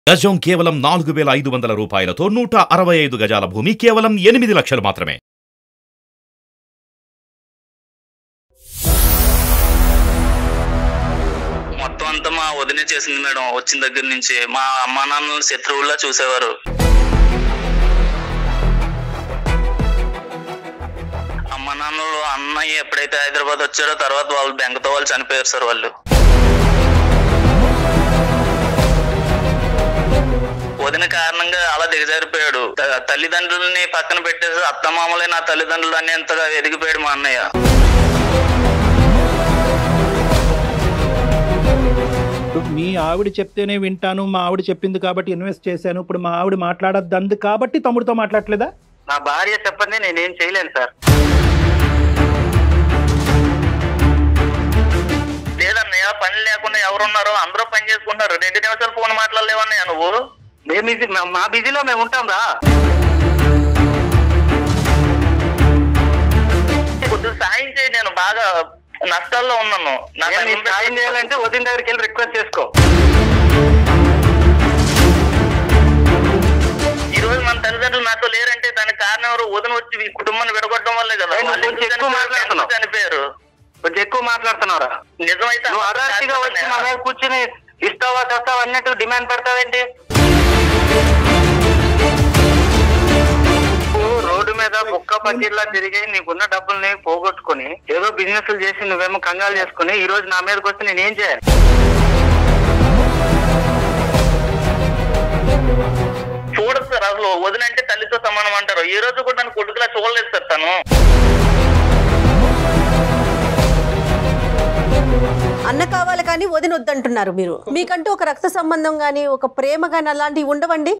గజం కేవలం నాలుగు వేల ఐదు వందల రూపాయలతో నూట అరవై ఐదు గజాల భూమి కేవలం ఎనిమిది లక్షలు మాత్రమే మొత్తం అంతా మా వదినే చేసింది మేడం వచ్చిన దగ్గర నుంచి మా అమ్మా నాన్నలు శత్రువుల్లా చూసేవారు అమ్మా నాన్నలు అన్నయ్య ఎప్పుడైతే హైదరాబాద్ వచ్చారో తర్వాత వాళ్ళు బెంగతో వాళ్ళు చనిపోయారు సార్ వాళ్ళు వదిన కారణంగా అలా దిగజారిపోయాడు త- తల్లిదండ్రుల్ని పక్కన పెట్టేసి అత్తమామలే నా తల్లిదండ్రులు అనేంతగా ఎదిగిపోయాడు మా అన్నయ్య ఇప్పుడు మీ ఆవిడ చెప్తేనే వింటాను మా ఆవిడ చెప్పింది కాబట్టి ఇన్వెస్ట్ చేశాను ఇప్పుడు మా ఆవిడ మాట్లాడద్దు కాబట్టి తమ్ముడితో మాట్లాడలేదా నా భార్య చెప్పండి నేనేం చేయలేను సార్ లేదన్నయ్య పని లేకుండా ఎవరున్నారో అందరూ పని చేసుకుంటారు రెండు నిమిషాలు ఫోన్ మాట్లాడలేవన్నయ్య నువ్వు మేము బిజీ మా బిజీలో మేము ఉంటాం రా కొద్దిగా సాయం చేయి నేను బాగా నష్టాల్లో ఉన్నాను నాకు సాయం చేయాలంటే వదిన దగ్గరికి వెళ్ళి రిక్వెస్ట్ చేసుకో ఈ రోజు మన తల్లిదండ్రులు నాతో లేరంటే దానికి కారణం ఎవరు వదిన వచ్చి ఈ కుటుంబాన్ని విడగొట్టడం వల్లే కదా వాళ్ళు ఎందుకు చనిపోయారు? చనిపోయారు కొంచెం ఎక్కువ మాట్లాడుతున్నారా నిజమైతే నువ్వు అదార్తిగా వచ్చి మా మీద కూర్చుని ఇస్తావా తెస్తావా అన్నట్టు డిమాండ్ పెడతావేంటి నువ్వు రోడ్డు మీద కుక్క పట్టిల్లా తిరిగి నీకున్న డబ్బుల్ని పోగొట్టుకుని ఏదో బిజినెస్ చేసి నువ్వేమో కంగాలు చేసుకుని ఈ రోజు నా మీదకి వస్తే నేను ఏం చేయాలి చూడదు సార్ అసలు వదినంటే తల్లితో సమానం అంటారు ఈ రోజు కూడా నన్ను కొడుకులా చూడలేదు సార్ తను అన్న కావాలి కానీ వదిన వద్దంటున్నారు మీరు మీకంటూ ఒక రక్త సంబంధం కానీ ఒక ప్రేమ కానీ అలాంటివి ఉండవండి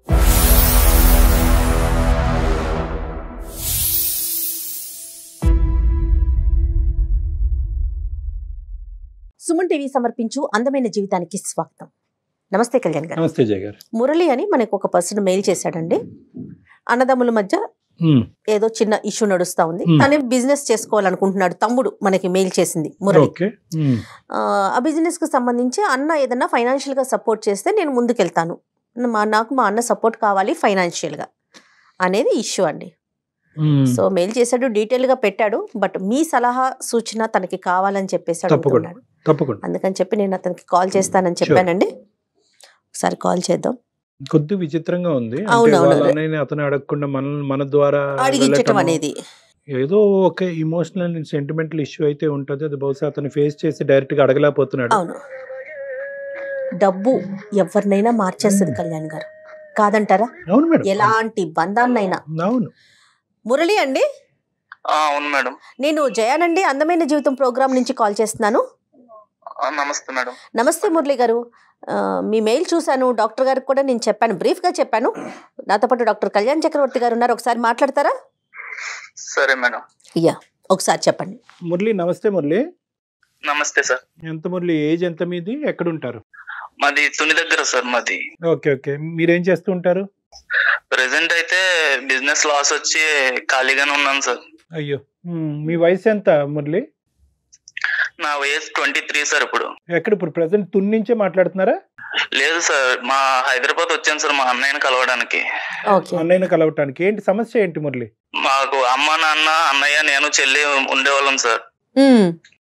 సుమన్ టీవీ సమర్పించు అందమైన జీవితానికి స్వాగతం నమస్తే కళ్యాణ్ గారు నమస్తే జయ గారు మురళి అని మనకు ఒక పర్సన్ మెయిల్ చేశాడండి అన్నదమ్ముల మధ్య ఉమ్, ఏదో చిన్న ఇష్యూ నడుస్తా ఉంది Hmm. తనే బిజినెస్ చేసుకోవాలనుకుంటున్నాడు తమ్ముడు మనకి మెయిల్ చేసింది మురళి ఓకే ఉమ్, ఆ, ఆ బిజినెస్ కి సంబంధించి అన్న ఏదన్నా ఫైనాన్షియల్ గా సపోర్ట్ చేస్తే నేను ముందుకెళ్తాను మా నాకు మా అన్న సపోర్ట్ కావాలి ఫైనాన్షియల్ గా అనేది ఇష్యూ అండి ఉమ్. సో మెయిల్ చేశాడు డీటెయిల్ గా పెట్టాడు బట్ మీ సలహా సూచన తనకి కావాలని చెప్పేసి తప్పకుండా. అడుగుతున్నాడు తప్పకుండా అందుకని చెప్పి నేను అతనికి కాల్ చేస్తానని చెప్పానండి ఒకసారి కాల్ చేద్దాం కొద్ది విచిత్రంగా ఉంది అంటే అవును, అవును, వాళ్ళ అదే. అన్నయ్యని అతను అడగకుండా మన మన ద్వారా అడిగించటం వెళ్ళటము, అనేది ఏదో ఒక ఇమోషనల్ సెంటిమెంటల్ ఇష్యూ అయితే ఉంటది అది బహుశా అతను ఫేస్ చేసి డైరెక్ట్ గా అడగలేకపోతున్నాడు అవును డబ్బు ఎవరినైనా మార్చేస్తుంది కళ్యాణ్ గారు కాదంటారా అవును మేడం ఎలాంటి బంధాన్నైనా అవును మురళి అండి అవును మేడం నేను జయానండి అందమైన జీవితం ప్రోగ్రామ్ నుంచి కాల్ చేస్తున్నాను నమస్తే మేడం నమస్తే మురళి గారు ఆ, మీ మెయిల్ చూశాను డాక్టర్ గారికి కూడా నేను చెప్పాను బ్రీఫ్గా చెప్పాను నాతో పాటు డాక్టర్ కళ్యాణ్ చక్రవర్తి గారు ఉన్నారు ఒకసారి మాట్లాడతారా సరే మేడం యా ఒకసారి చెప్పండి మురళి నమస్తే మురళి నమస్తే సార్ ఎంత మురళి ఏజ్ ఎంత మీది ఎక్కడ ఉంటారు మాది తుని దగ్గర సార్ మాది ఓకే ఓకే మీరేం చేస్తూ ఉంటారు ప్రెసెంట్ అయితే బిజినెస్ లాస్ వచ్చి ఖాళీగానే ఉన్నాను సార్ అయ్యో ఉమ్, మీ వయసు ఎంత మురళి నా వయసు ట్వంటీ త్రీ సార్ ఇప్పుడు ఎక్కడ ఇప్పుడు ప్రజెంట్ తుని నుంచే మాట్లాడుతున్నారా లేదు సార్ మా హైదరాబాద్ వచ్చాను సార్ మా అన్నయ్యని కలవడానికి ఓకే అన్నయ్యని కలవటానికి ఏంటి సమస్య ఏంటి మురళి మాకు అమ్మ నాన్న అన్నయ్య నేను చెల్లి ఉండేవాళ్ళం సార్ ఉమ్,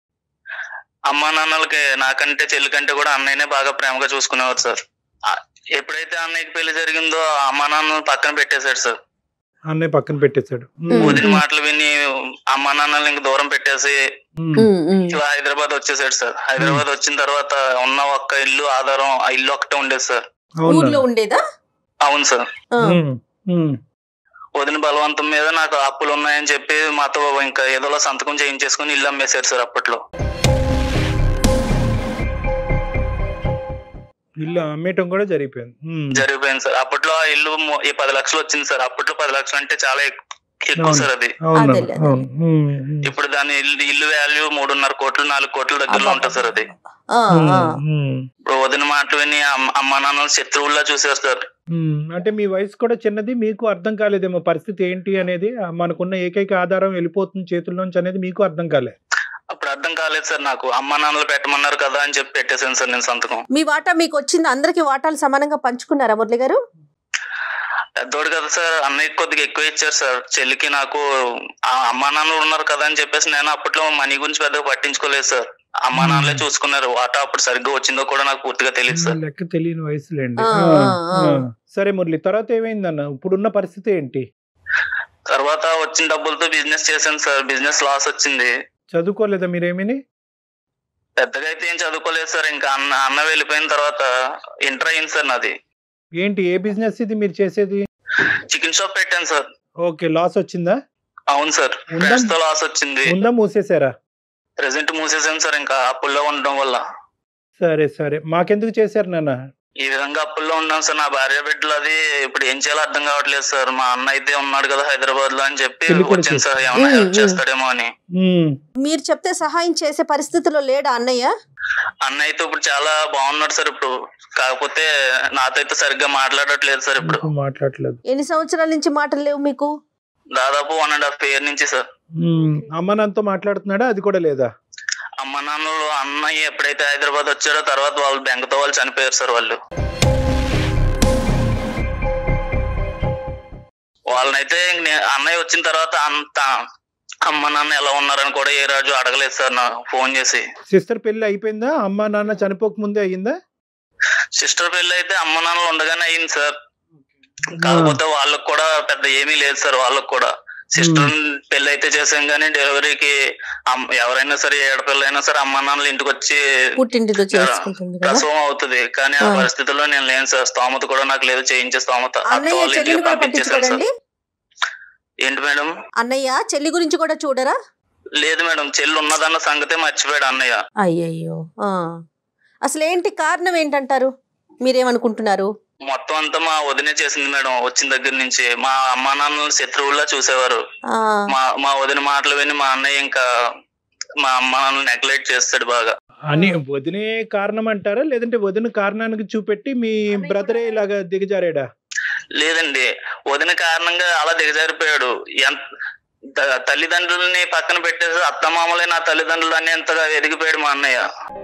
అమ్మ నాన్నలకి నాకంటే చెల్లి కంటే కూడా అన్నయ్యనే బాగా ప్రేమగా చూసుకునేవారు సార్ ఆ, ఎప్పుడైతే అన్నయ్యకి పెళ్లి జరిగిందో అమ్మ నాన్న పక్కన పెట్టేశాడు సార్ అన్నయ్య పక్కన పెట్టేశాడు ఉమ్, ఉమ్. వదిన మాటలు విని అమ్మ నాన్నల్ని ఇంక దూరం పెట్టేసి ఉమ్, ఉమ్, ఉమ్. ఇలా హైదరాబాద్ వచ్చేసాడు సార్ హైదరాబాద్ వచ్చిన తర్వాత ఉన్న ఒక్క ఇల్లు ఆధారం ఆ ఇల్లు ఒకటే ఉండేది సార్ అవునా? ఊర్లో ఉండేదా అవును సార్ ఆ, ఉమ్, ఉమ్, వదిన బలవంతం మీద నాకు అప్పులు ఉన్నాయని చెప్పి మాతో ఇంకా ఏదోలా సంతకం చేయించేసుకుని ఇల్లు అమ్మేశారు సార్ అప్పట్లో ఇల్లు అమ్మేయటం కూడా జరిగిపోయింది ఉమ్, జరిగిపోయింది సార్ అప్పట్లో ఆ ఇల్లు మొ- ఈ పది లక్షలు వచ్చింది సార్ అప్పట్లో పది లక్షలు అంటే చాలా ఎక్కు- ఎక్కువ అవును. సార్ అది అవును అదేలే, అవును ఉమ్, ఉమ్, ఇప్పుడు దాని ఇల్లు ఇల్లు వాల్యూ మూడున్నర కోట్లు నాలుగు కోట్ల దగ్గరలో ఉంటుంది సార్ అది ఆ, ఉమ్, ఆ. ఉమ్, ఇప్పుడు వదిన మాటలు విని అమ్మ- అమ్మ నాన్నలు శత్రువుల్లా చూసారు సార్ ఉమ్. అంటే మీ వయసు కూడా చిన్నది మీకు అర్థం కాలేదేమో పరిస్థితి ఏంటి అనేది ఆ, మనకున్న ఏకైక ఆధారం వెళ్ళిపోతుంది చేతుల్లోంచి అనేది మీకు అర్థం కాలే అప్పుడు అర్థం కాలేదు సార్ నాకు అమ్మ నాన్నలు పెట్టమన్నారు కదా అని చెప్పి పెట్టేశాను సార్ నేను సంతకం మీ వాటా మీకు వచ్చింది అందరికి వాటాలు సమానంగా పంచుకున్నారా మురళి గారు పెద్దోడు కదా సార్ అన్నయ్య కొద్దిగా ఎక్కువ ఇచ్చారు సార్ చెల్లికి నాకు ఆ అమ్మా నాన్నలు ఉన్నారు కదా అని చెప్పేసి నేను అప్పట్లో మనీ గురించి పెద్దగా పట్టించుకోలేదు సార్ అమ్మా నాన్నలే చూసుకున్నారు వాటా అప్పుడు సరిగ్గా వచ్చిందో కూడా నాకు పూర్తిగా తెలియదు సార్ లెక్క తెలియని వయసులేండి ఆ, ఆ, ఆ, ఆ. ఆ. సరే మురళి తర్వాత ఏమైందన్న ఇప్పుడున్న పరిస్థితి ఏంటి తర్వాత వచ్చిన డబ్బులతో బిజినెస్ చేశాను సార్ బిజినెస్ లాస్ వచ్చింది చదువుకోలేదా మీరేమిని పెద్దగా అయితే ఏం చదువుకోలేదు సార్ ఇంకా అన్న అన్న వెళ్ళిపోయిన తర్వాత ఇంటర్ అయింది సార్ నాది ఏంటి ఏ బిజినెస్ ఇది మీరు చేసేది చికెన్ షాప్ పెట్టాను సార్ ఓకే లాస్ వచ్చిందా అవును సార్ ఉందా? ఫ్రెండ్స్ తో లాస్ వచ్చింది ఉందా మూసేశారా ప్రెసెంట్ మూసేసాను సార్ ఇంకా అప్పుల్లో ఉండడం వల్ల సరే సరే మాకెందుకు చేశారు నాన్న ఈ విధంగా అప్పుల్లో ఉన్నాం సార్ నా భార్య బిడ్డలు అది ఇప్పుడు ఏం చేయాలో అర్థం కావట్లేదు సార్ మా అన్న అయితే ఉన్నాడు కదా హైదరాబాద్ లో అని చెప్పి పెళ్లి కొడుకు. వచ్చాను సార్ ఏమైనా ఉమ్, హెల్ప్ ఉమ్. చేస్తాడేమో అని ఉమ్, మీరు చెప్తే సహాయం చేసే పరిస్థితిలో లేడా అన్నయ్య అన్న అయితే ఇప్పుడు చాలా బాగున్నాడు సార్ ఇప్పుడు కాకపోతే నాతో అయితే సరిగ్గా మాట్లాడట్లేదు సార్ ఇప్పుడు ఎందుకు మాట్లాడలేదు ఎన్ని సంవత్సరాల నుంచి మాటలు లేవు మీకు దాదాపు వన్ అండ్ హాఫ్ ఇయర్ నుంచి సార్ ఉమ్, అమ్మ నాన్నతో మాట్లాడుతున్నాడా అది కూడా లేదా అమ్మ నాన్నలు అన్నయ్య ఎప్పుడైతే హైదరాబాద్ వచ్చారో తర్వాత వాళ్ళు బెంగతో వాళ్ళు చనిపోయారు సార్ వాళ్ళు వాళ్ళనైతే ఇంక నే- అన్నయ్య వచ్చిన తర్వాత అంత అమ్మ నాన్న ఎలా ఉన్నారని కూడా ఏ రోజు అడగలేదు సార్ నా ఫోన్ చేసి సిస్టర్ పెళ్లి అయిపోయిందా అమ్మ నాన్న చనిపోక ముందే అయ్యిందా సిస్టర్ పెళ్లి అయితే అమ్మ నాన్నలు ఉండగానే అయింది సార్ కాకపోతే వాళ్ళకి కూడా పెద్ద ఏమీ లేదు సార్ వాళ్ళకి కూడా సిస్టర్ పెళ్లి అయితే చేసాం కానీ డెలివరీకి అమ్- ఎవరైనా సరే ఏడపిల్ల అయినా సరే అమ్మ నాన్నలు ఇంటికి వచ్చి పుట్టింటితో చేసుకుంటుంది కదా ప్రసవం అవుతుంది కానీ ఆ ఆ. పరిస్థితుల్లో నేను లేను సార్ స్తోమత కూడా నాకు లేదు చేయించే స్తోమత అత్త అన్నయ్య వాళ్ళ చెల్లిని ఇంటికి కూడా పంపించేశాను సార్ పట్టించుకోడండి ఏంటి మేడం అన్నయ్య చెల్లి గురించి కూడా చూడరా లేదు మేడం చెల్లి ఉన్నదన్న సంగతే మర్చిపోయాడు అన్నయ్య అయ్యయ్యో ఆ. అసలు ఏంటి కారణం ఏంటంటారు మీరేమనుకుంటున్నారు మొత్తం అంతా మా వదినే చేసింది మేడం వచ్చిన దగ్గర నుంచి మా అమ్మా నాన్నలు శత్రువుల్లా చూసేవారు ఆ, మా మా వదిన మాటలు విని మా అన్నయ్య ఇంకా మా అమ్మ నాన్నలు నెగ్లెక్ట్ చేస్తాడు బాగా అని వదినే కారణం అంటారా లేదంటే వదిన కారణానికి చూపెట్టి మీ బ్రదరే ఇలాగా దిగజారాడా లేదండి వదిన కారణంగా అలా దిగజారిపోయాడు ఎంత త- తల్లిదండ్రుల్ని పక్కన పెట్టేసి అత్తమామలే నా తల్లిదండ్రులు అని ఎంతగా ఎదిగిపోయాడు మా అన్నయ్య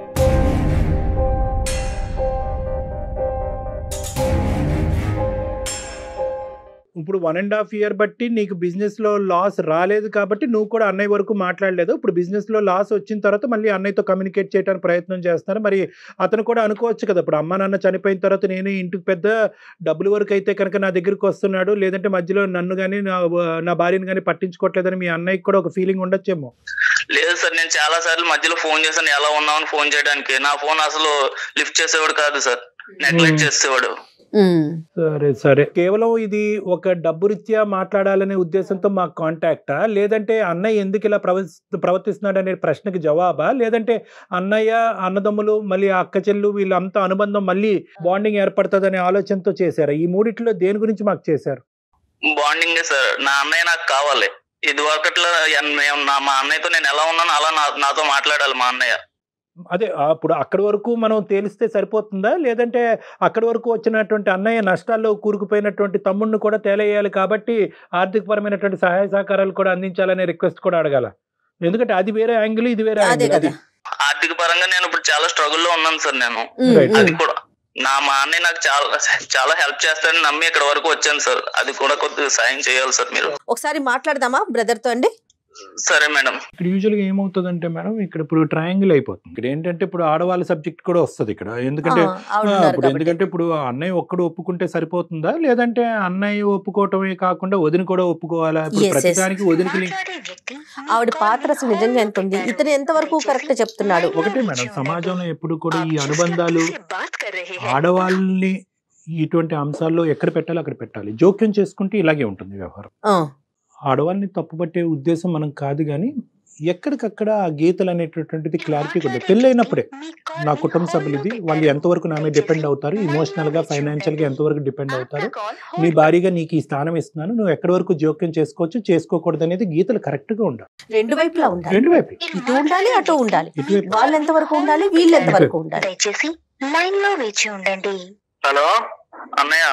ఇప్పుడు వన్ అండ్ హాఫ్ ఇయర్ బట్టి నీకు బిజినెస్ లో లాస్ రాలేదు కాబట్టి నువ్వు కూడా అన్నయ్య వరకు మాట్లాడలేదు ఇప్పుడు బిజినెస్ లో లాస్ వచ్చిన తర్వాత మళ్ళీ అన్నయ్యతో కమ్యూనికేట్ చేయడానికి ప్రయత్నం చేస్తున్నారు మరి అతను కూడా అనుకోవచ్చు కదా ఇప్పుడు అమ్మ నాన్న చనిపోయిన తర్వాత నేను ఇంటికి పెద్ద డబ్బుల వరకు అయితే కనుక నా దగ్గరికి వస్తున్నాడు లేదంటే మధ్యలో నన్ను కానీ నా నా భార్యను కానీ పట్టించుకోవట్లేదని మీ అన్నయ్యకి కూడా ఒక ఫీలింగ్ ఉండొచ్చేమో లేదు సార్ నేను చాలా సార్లు మధ్యలో ఫోన్ చేశాను ఎలా ఉన్నామని ఫోన్ చేయడానికి నా ఫోన్ అసలు లిఫ్ట్ చేసేవాడు కాదు సార్ నెగ్లెక్ట్ Hmm. చేసేవాడు ఉమ్, సరే సరే కేవలం ఇది ఒక డబ్బు రీత్యా మాట్లాడాలనే ఉద్దేశంతో మాకు కాంటాక్టా లేదంటే అన్నయ్య ఎందుకు ఇలా ప్రవర్తి ప్రవర్తిస్తున్నాడు అనే ప్రశ్నకి జవాబా లేదంటే అన్నయ్య అన్నదమ్ములు మళ్ళీ ఆ అక్క చెల్లు వీళ్ళంతా అనుబంధం మళ్ళీ బాండింగ్ ఏర్పడుతుంది అనే ఆలోచనతో చేశారా ఈ మూడిట్లో దేని గురించి మాకు చేశారు బాండింగ్ సార్ నా అన్నయ్య నాకు కావాలి ఇది ఒకట్లో మేము నా మా అన్నయ్యతో నేను ఎలా ఉన్నానో అలా నా- నాతో మాట్లాడాలి మా అన్నయ్య అదే ఆ, ఇప్పుడు అక్కడి వరకు మనం తేలిస్తే సరిపోతుందా లేదంటే అక్కడి వరకు వచ్చినటువంటి అన్నయ్య నష్టాల్లో కూరుకుపోయినటువంటి తమ్ముడిని కూడా తేలేయాలి కాబట్టి ఆర్థికపరమైనటువంటి సహాయ సహకారాలు కూడా అందించాలనే రిక్వెస్ట్ కూడా అడగాల ఎందుకంటే అది వేరే యాంగిల్ ఇది వేరే అదే యాంగిల్ కదా అది ఆర్థిక పరంగా నేను ఇప్పుడు చాలా స్ట్రగుల్ లో ఉన్నాను సార్ నేను ఉమ్, Right. అది ఉమ్. కూడా నా మా అన్నయ్య నాకు చాలా చాలా హెల్ప్ చేస్తాడని నమ్మి ఇక్కడ వరకు వచ్చాను సార్ అది కూడా కొద్దిగా సాయం చేయాలి సార్ మీరు ఒకసారి మాట్లాడదామా బ్రదర్ తో అండి సరే మేడం ఇక్కడ యూజువల్గా ఏమవుతుందంటే మేడం ఇక్కడ ఇప్పుడు ట్రయాంగిల్ అయిపోతుంది ఇక్కడ ఏంటంటే ఇప్పుడు ఆడవాళ్ళ సబ్జెక్ట్ కూడా వస్తుంది ఇక్కడ ఎందుకంటే ఆ, ఆవిడ ఆ, ఉన్నారు ఇప్పుడు కాబట్టి. ఎందుకంటే ఇప్పుడు అన్నయ్య ఒక్కడు ఒప్పుకుంటే సరిపోతుందా లేదంటే అన్నయ్య ఒప్పుకోవటమే కాకుండా వదిన కూడా ఒప్పుకోవాలా ఇప్పుడు Yes, yes. ప్రతిదానికి వదినకి లింక్ ఆవిడ పాత్ర అసలు నిజంగా ఎంత ఉంది ఇతను ఎంత వరకు కరెక్ట్ చెప్తున్నాడు ఒకటే మేడం సమాజంలో ఎప్పుడు కూడా ఈ అనుబంధాలు ఆడవాళ్ళని ఇటువంటి అంశాల్లో ఎక్కడ పెట్టాలో అక్కడ పెట్టాలి జోక్యం చేసుకుంటే ఇలాగే ఉంటుంది వ్యవహారం ఆ, ఆడవాళ్ళని తప్పుపట్టే ఉద్దేశం మనం కాదు కానీ ఎక్కడికక్కడ ఆ గీతలు అనేటటువంటిది క్లారిటీ ఉంటుంది పెళ్ళైనప్పుడే నా కుటుంబ సభ్యులు ఇది వాళ్ళు ఎంతవరకు నా మీద డిపెండ్ అవుతారు ఇమోషనల్ గా ఫైనాన్షియల్ గా ఎంతవరకు డిపెండ్ అవుతారు నీ భారీగా నీకు ఈ స్థానం ఇస్తున్నాను నువ్వు ఎక్కడి వరకు జోక్యం చేసుకోవచ్చు చేసుకోకూడదు అనేది గీతలు కరెక్ట్ గా ఉండాలి రెండు వైపులా ఉండాలి రెండు వైపు ఇటు ఉండాలి అటు ఉండాలి ఇటువైపు వాళ్ళు ఎంత వరకు ఉండాలి వీళ్ళు ఎంత వరకు ఉండాలి దయచేసి లైన్ లో వేచి ఉండండి హలో అన్నయ్య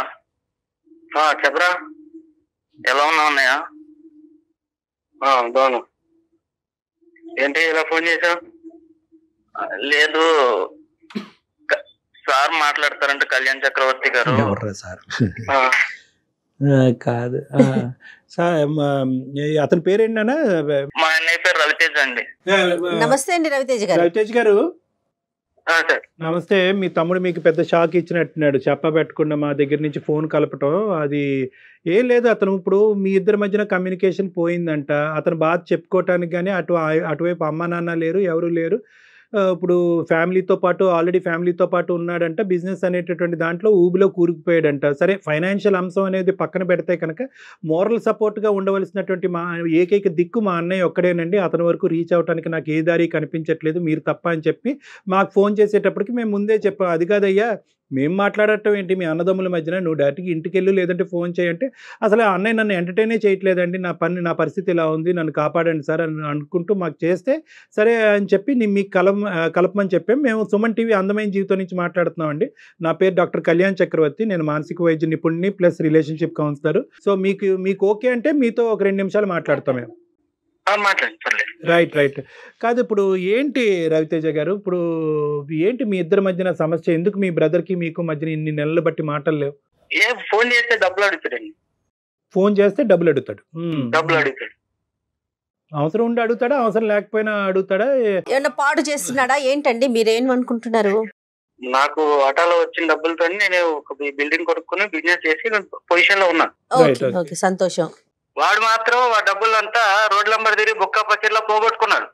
చెప్పరా ఎలా ఉన్నావు అన్నయ్య బాను ఏంటి ఇలా ఫోన్ చేసావు లేదు క- సార్ మాట్లాడతారంటే కళ్యాణ్ చక్రవర్తి గారు ఎవర్రా సార్ ఆ, ఆ, కాదు ఆ, సార్ మా- ఏ- అతని పేరేంటన్నా మా అన్నయ్య పేరు రవితేజ్ అండి నమస్తే అండి రవితేజ్ గారు రవితేజ్ గారు ఆ, సార్ నమస్తే మీ తమ్ముడు మీకు పెద్ద షాక్ ఇచ్చినట్టున్నాడు చెప్పబెట్టకుండా మా దగ్గర నుంచి ఫోన్ కలపటం అది ఏం లేదు అతను ఇప్పుడు మీ ఇద్దరి మధ్యన కమ్యూనికేషన్ పోయిందంట అతను బాధ చెప్పుకోవటానికి కానీ అటు అటువైపు అమ్మ నాన్న లేరు ఎవరు లేరు ఆ, ఇప్పుడు ఫ్యామిలీతో పాటు ఆల్రెడీ ఫ్యామిలీతో పాటు ఉన్నాడంట బిజినెస్ అనేటటువంటి దాంట్లో ఊబిలో కూరుకుపోయాడంట సరే ఫైనాన్షియల్ అంశం అనేది పక్కన పెడితే కనుక మోరల్ సపోర్ట్గా ఉండవలసినటువంటి మా ఏకైక దిక్కు మా అన్నయ్య ఒక్కడేనండి అతని వరకు రీచ్ అవడానికి నాకు ఏ దారి కనిపించట్లేదు మీరు తప్ప అని చెప్పి మాకు ఫోన్ చేసేటప్పటికి మేము ముందే చెప్పాం అది కాదయ్యా మేము మాట్లాడటం ఏంటి మీ అన్నదమ్ముల మధ్యన నువ్వు డైరెక్ట్గా ఇంటికి వెళ్ళు లేదంటే ఫోన్ చేయంటే అసలు ఆ అన్నయ్య నన్ను ఎంటర్టైనే చేయట్లేదండి నా పని నా పరిస్థితి ఇలా ఉంది నన్ను కాపాడండి సార్ అని అనుకుంటూ మాకు చేస్తే సరే అని చెప్పి నేను మీకు కలం కలపమని చెప్పాం మేము సుమన్ టీవీ అందమైన జీవితం నుంచి మాట్లాడుతున్నామండి నా పేరు డాక్టర్ కళ్యాణ్ చక్రవర్తి నేను మానసిక వైద్య నిపుణుని ప్లస్ రిలేషన్షిప్ కౌన్సిలర్ సో మీకు మీకు ఓకే అంటే మీతో ఒక రెండు నిమిషాలు మాట్లాడతాం మేము ఆ, మాట్లాడండి పర్లేదు రైట్ రైట్ కాదు ఇప్పుడు ఏంటి రవితేజ గారు ఇప్పుడు ఏంటి మీ ఇద్దరి మధ్యన సమస్య ఎందుకు మీ బ్రదర్కి మీకు మధ్యన ఇన్ని నెలలు బట్టి మాటలు లేవు ఏ ఫోన్ చేస్తే డబ్బులు అడుగుతాడండి ఫోన్ చేస్తే డబ్బులు అడుగుతాడు మ్మ్. డబ్బులు అడుగుతాడు అవసరం ఉండి అడుగుతాడా అవసరం లేకపోయినా అడుగుతాడా ఏ- ఏమన్నా పాడు చేస్తున్నాడా ఏంటండి మీరేం అనుకుంటున్నారు నాకు ఆటోలో వచ్చిన డబ్బులతో నేను ఒక బిల్డింగ్ కొనుక్కుని బిజినెస్ చేసి పొజిషన్ లో ఉన్నా Right, ఓకే okay. ఓకే సంతోషం వాడు మాత్రం ఆ డబ్బులంతా రోడ్ నంబర్ తిరిగి బుక్క పచ్చడిలో పోగొట్టుకున్నాడు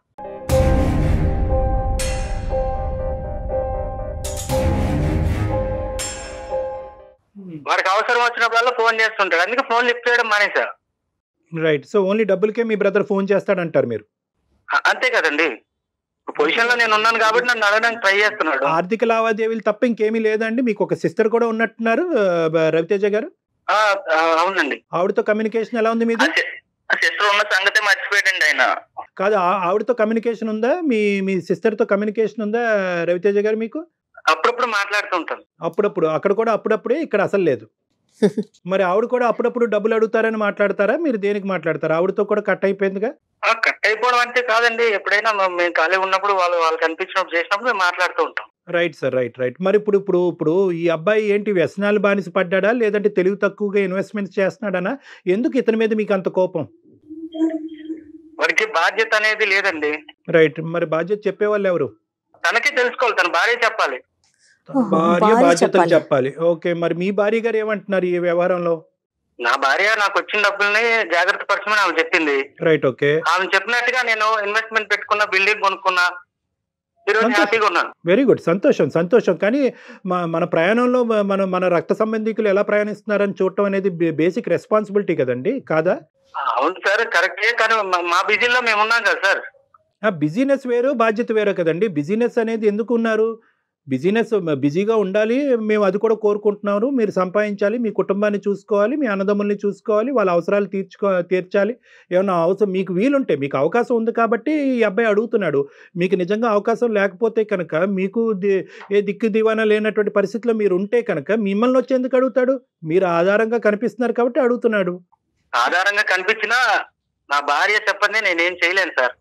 వాడికి అవసరం వచ్చినప్పుడల్లా ఫోన్ చేస్తుంటాడు అందుకే ఫోన్ లిఫ్ట్ చేయడం మానేసా రైట్ సో ఓన్లీ డబ్బులకే మీ బ్రదర్ ఫోన్ చేస్తాడంటారు మీరు అ- అంతే కదండి పొజిషన్ లో నేను ఉన్నాను కాబట్టి నన్ను అడగడానికి ట్రై చేస్తున్నాడు ఆర్థిక లావాదేవీలు తప్ప ఇంకేమీ లేదండి మీకు ఒక సిస్టర్ కూడా ఉన్నట్టున్నారు ఆ, బ- రవితేజ గారు ఆ, ఆ, అవునండి ఆవిడతో కమ్యూనికేషన్ ఎలా ఉంది మీది సిస్టర్ ఉన్న సంగతే మర్చిపోయాడండి ఆయన కాదు ఆ- ఆవిడతో కమ్యూనికేషన్ ఉందా మీ మీ సిస్టర్తో కమ్యూనికేషన్ ఉందా రవితేజ గారు మీకు అప్పుడప్పుడు మాట్లాడుతుంటాను అప్పుడప్పుడు అక్కడ కూడా అప్పుడప్పుడే ఇక్కడ అసలు లేదు మరి ఆవిడ కూడా అప్పుడప్పుడు డబ్బులు అడుగుతారని మాట్లాడతారా మీరు దేనికి మాట్లాడతారా ఆవిడతో కూడా కట్ అయిపోయిందిగా ఆ, కట్ అయిపోవడం అంటే కాదండి ఎప్పుడైనా మ- మేము ఖాళీ ఉన్నప్పుడు వాళ్ళు వాళ్ళు కనిపించినప్పుడు చేసినప్పుడు మేము మాట్లాడుతూ ఉంటాం రైట్ సార్ రైట్ రైట్ మరి ఇప్పుడు ఇప్పుడు ఇప్పుడు ఈ అబ్బాయి ఏంటి వ్యసనాలు బానిస పడ్డాడా లేదంటే తెలివి తక్కువగా ఇన్వెస్ట్మెంట్స్ చేస్తున్నాడనా ఎందుకు ఇతని మీద మీకు అంత కోపం వాడికి బాధ్యత అనేది లేదండి రైట్ మరి బాధ్యత చెప్పేవాళ్ళు ఎవరు తనకే తెలుసుకోవాలి తన భార్య చెప్పాలి ఓహో, భార్య భార్య బాధ్యతలు చెప్పాలి. చెప్పాలి ఓకే మరి మీ భార్య గారు ఏమంటున్నారు ఈ వ్యవహారంలో నా భార్య నాకు వచ్చిన డబ్బుల్ని జాగ్రత్త పరచమని ఆమె చెప్పింది రైట్ ఓకే ఆమె చెప్పినట్టుగా నేను ఇన్వెస్ట్మెంట్ పెట్టుకున్న బిల్డింగ్ కొనుక్కున్నా ఈరోజు సంతోషం. హ్యాపీగా ఉన్నాను వెరీ గుడ్ సంతోషం సంతోషం కానీ మా మన ప్రయాణంలో మ- మన మన రక్త సంబంధికులు ఎలా ప్రయాణిస్తున్నారని చూడటం అనేది బేసిక్ రెస్పాన్సిబిలిటీ కదండి కాదా అవును సార్ కరెక్టే కానీ మా- మా బిజీలో మేము ఉన్నాం కదా సార్ బిజినెస్ వేరు బాధ్యత వేరు కదండి బిజినెస్ అనేది ఎందుకు ఉన్నారు బిజినెస్ బిజీగా ఉండాలి మేము అది కూడా కోరుకుంటున్నాము మీరు సంపాదించాలి మీ కుటుంబాన్ని చూసుకోవాలి మీ అన్నదమ్ముల్ని చూసుకోవాలి వాళ్ళ అవసరాలు తీర్చుకో తీర్చాలి ఏమన్నా అవసరం మీకు వీలుంటే మీకు అవకాశం ఉంది కాబట్టి ఈ అబ్బాయి అడుగుతున్నాడు మీకు నిజంగా అవకాశం లేకపోతే కనుక మీకు ది- ఏ దిక్కు దివానా లేనటువంటి పరిస్థితిలో మీరు ఉంటే కనుక మిమ్మల్ని వచ్చి ఎందుకు అడుగుతాడు మీరు ఆధారంగా కనిపిస్తున్నారు కాబట్టి అడుగుతున్నాడు ఆధారంగా కనిపించినా నా భార్య చెప్పండి నేనేం చేయలేను సార్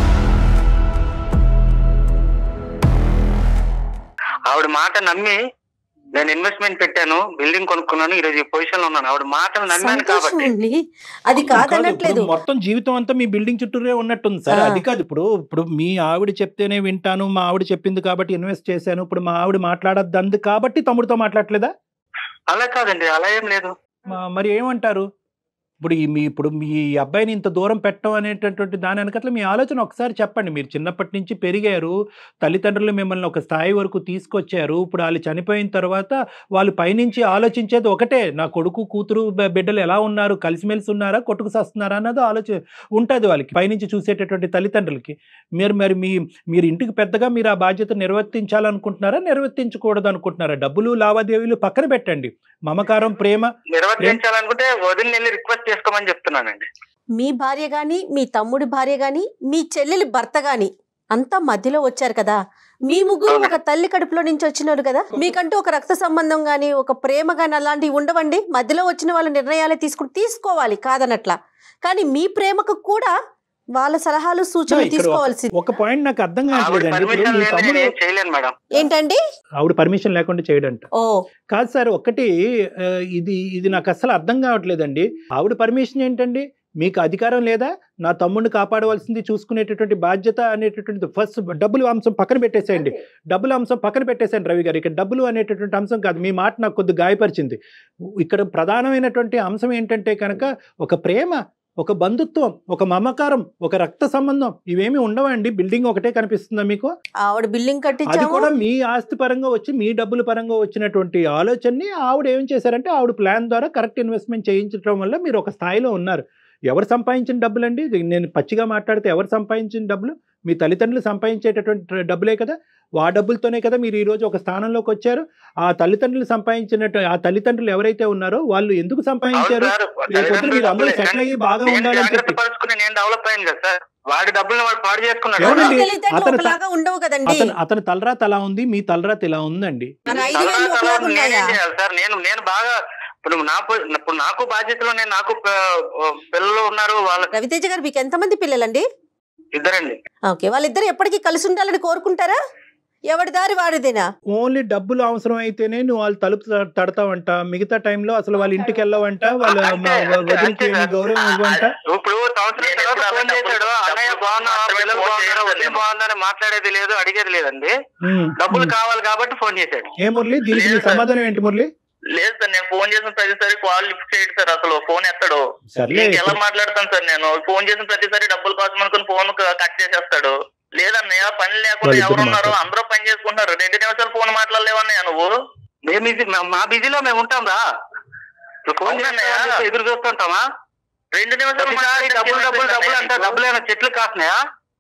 ఆవిడ మాట నమ్మి నేను ఇన్వెస్ట్మెంట్ పెట్టాను బిల్డింగ్ కొనుక్కున్నాను ఈరోజు ఈ పొజిషన్ లో ఉన్నాను ఆవిడ మాటలు నమ్మాను సంతోషం కాబట్టి అండి అది కాదు, కాదనట్లేదు ఇప్పుడు మొత్తం జీవితం అంతా మీ బిల్డింగ్ చుట్టూరే ఉన్నట్టుంది సార్ ఆ. అది కాదు ఇప్పుడు ఇప్పుడు మీ ఆవిడ చెప్తేనే వింటాను మా ఆవిడ చెప్పింది కాబట్టి ఇన్వెస్ట్ చేశాను ఇప్పుడు మా ఆవిడ మాట్లాడద్దు అంది కాబట్టి తమ్ముడితో మాట్లాడలేదా అలా కాదండి అలా ఏం లేదు మా- మరి ఏమంటారు ఇప్పుడు ఈ మీ ఇప్పుడు మీ అబ్బాయిని ఇంత దూరం పెట్టడం అనేటటువంటి దాని వెనకట్ల మీ ఆలోచన ఒకసారి చెప్పండి మీరు చిన్నప్పటి నుంచి పెరిగారు తల్లిదండ్రులు మిమ్మల్ని ఒక స్థాయి వరకు తీసుకొచ్చారు ఇప్పుడు వాళ్ళు చనిపోయిన తర్వాత వాళ్ళు పైనుంచి ఆలోచించేది ఒకటే నా కొడుకు కూతురు బ- బిడ్డలు ఎలా ఉన్నారు కలిసిమెలిసి ఉన్నారా కొట్టుకు సస్తున్నారా అన్నది ఆలోచన ఉంటుంది వాళ్ళకి పైనుంచి చూసేటటువంటి తల్లిదండ్రులకి మీరు మరి మీ మీరు ఇంటికి పెద్దగా మీరు ఆ బాధ్యత నిర్వర్తించాలనుకుంటున్నారా నిర్వర్తించకూడదు అనుకుంటున్నారా డబ్బులు లావాదేవీలు పక్కన పెట్టండి మమకారం ప్రేమ నిర్వర్తించాలనుకుంటే వదిన వెళ్ళి రిక్వెస్ట్ చేసుకోమని చెప్తున్నానండి మీ భార్య గాని మీ తమ్ముడి భార్య గాని మీ చెల్లెలి భర్త గాని అంతా మధ్యలో వచ్చారు కదా మీ ముగ్గురు ఒక తల్లి కడుపులో నుంచి వచ్చినారు కదా మీకంటూ ఒక రక్త సంబంధం గాని ఒక ప్రేమ గాని అలాంటివి ఉండవండి మధ్యలో వచ్చిన వాళ్ళ నిర్ణయాలే తీసుకుని తీసుకోవాలి కాదనట్లా కానీ మీ ప్రేమకు కూడా వాళ్ళ సలహాలు సూచనలు ఇక్కడ తీసుకోవాల్సింది ఒక పాయింట్ నాకు అర్థం ఆవిడ కావట్లేదండి ఇప్పుడు పర్మిషన్ మీ లేదు తమ్ముడు నేను ఏం చేయలేను మేడం ఏంటండి ఆవిడ పర్మిషన్ లేకుండా చేయడంట ఓ కాదు సార్ ఒకటి ఆ, ఇది ఇది నాకు అస్సలు అర్థం కావట్లేదండి ఆవిడ పర్మిషన్ ఏంటండి మీకు అధికారం లేదా నా తమ్ముడిని కాపాడవలసింది చూసుకునేటటువంటి బాధ్యత అనేటటువంటి ఫస్ట్ డబ్బులు అంశం పక్కన పెట్టేసేయండి డబ్బుల అంశం పక్కన పెట్టేసేయండి రవి గారు ఇక్కడ డబ్బులు అనేటటువంటి అంశం కాదు మీ మాట నాకు కొద్దిగా గాయపరిచింది ఇక్కడ ప్రధానమైనటువంటి అంశం ఏంటంటే కనుక ఒక ప్రేమ ఒక బంధుత్వం ఒక మమకారం ఒక రక్త సంబంధం ఇవేమి ఉండవండి బిల్డింగ్ ఒకటే కనిపిస్తుందా మీకు ఆవిడ బిల్డింగ్ అది కట్టించాము కూడా మీ ఆస్తి పరంగా వచ్చి మీ డబ్బుల పరంగా వచ్చినటువంటి ఆలోచనని ఆవిడ ఏం చేశారంటే ఆవిడ ప్లాన్ ద్వారా కరెక్ట్ ఇన్వెస్ట్మెంట్ చేయించడం వల్ల మీరు ఒక స్థాయిలో ఉన్నారు ఎవరు సంపాదించిన డబ్బులండి ఇది నేను పచ్చిగా మాట్లాడితే ఎవరు సంపాదించిన డబ్బులు మీ తల్లిదండ్రులు సంపాదించేటటువంటి డబ్బులే కదా ఆ డబ్బులతోనే కదా మీరు ఈ రోజు ఒక స్థానంలోకి వచ్చారు ఆ తల్లిదండ్రులు సంపాదించినట్టు ఆ తల్లిదండ్రులు ఎవరైతే ఉన్నారో వాళ్ళు ఎందుకు సంపాదించారు రేపు పొద్దున మీరు అందరూ సెటిల్ అయ్యి బాగా నేను ఉండాలని జాగ్రత్త చెప్పి పరుచుకుని నేను డెవలప్ అయ్యాను కదా సార్ వాడి డబ్బులు వాడు పాడు చేసుకున్నాడు ఎవరండి? ఎవరికి తెలివితేటలు అతను త- ఒకలాగా ఉండవు కదండి అతను అతని తలరాత అలా ఉంది మీ తలరాత ఇలా ఉందండి మరి ఐదు తర్వాత వేలు ఒకలాగా తర్వాత నేనేం ఉన్నాయా చేయాలి సార్ నేను నేను బాగా ఇప్పుడు నా పొ- ఇప్పుడు నాకు బాధ్యతలు నేను నాకు ప- పిల్లలు ఉన్నారు వాళ్ళ రవితేజ గారు మీకు ఎంతమంది పిల్లలండి ఇద్దరండి ఓకే వాళ్ళిద్దరు ఎప్పటికీ కలిసి ఉండాలని కోరుకుంటారా ఎవరి దారి వాడిదేనా ఓన్లీ డబ్బులు అవసరం అయితేనే నువ్వు వాళ్ళు తలుపు త- తడతావంట మిగతా టైంలో అసలు వాళ్ళ ఇంటికి వెళ్ళవంట వాళ్ళ అంతే, మా- అంతే, వదిలికి అంతే ఏమి సార్. గౌరవం ఇవ్వంట ఇప్పుడు సంవత్సరం నేను తర్వాత ఎప్పుడు ఫోన్ అలా చేశాడు డబ్బులు- అన్నయ్య డబ్బులు బాగున్నారా మాత్రమే పిల్లలు ఫోన్ బాగున్నారా చేయలేదు వదిన నేను. బాగున్నారా మాట్లాడేది లేదు అడిగేది లేదండి ఉమ్, డబ్బులు ఉమ్. కావాలి కాబట్టి ఫోన్ చేశాడు ఏ మురళి దీనికి నీ లేదు. సమాధానం ఏంటి మురళి లేదు సార్ నేను ఫోన్ చేసిన ప్రతిసారి కాల్ లిఫ్ట్ చేయడు సార్ అసలు ఫోన్ ఎత్తాడు సర్లే ఇంక ఎలా ఇప్పుడు- మాట్లాడతాను సార్ నేను ఫోన్ చేసిన ప్రతిసారి డబ్బుల కోసం అనుకుని ఫోన్ కట్ చేసేస్తాడు లేదన్నయ్య పని లేకుండా వాళ్ళు ఇద్దరు ఎవరున్నారు మాట్లాడు. అందరూ పని చేసుకుంటున్నారు రెండు నిమిషాలు ఫోన్ మాట్లాడలేవన్నయ్య నువ్వు మేము ఇది మా- మా బిజీలో మేము ఉంటాం రా నువ్వు ఫోన్ అవునన్నయ్య. చేస్తే ఎదురు చూస్తుంటామా రెండు నిమిషాలు ప్రతిసారి మాట్లాడితే డబ్బులు డబ్బులు ఏమైందన్నయ్య డబ్బులు అంటే నీకు? డబ్బులు ఏమైనా చెట్లు కాస్తున్నాయా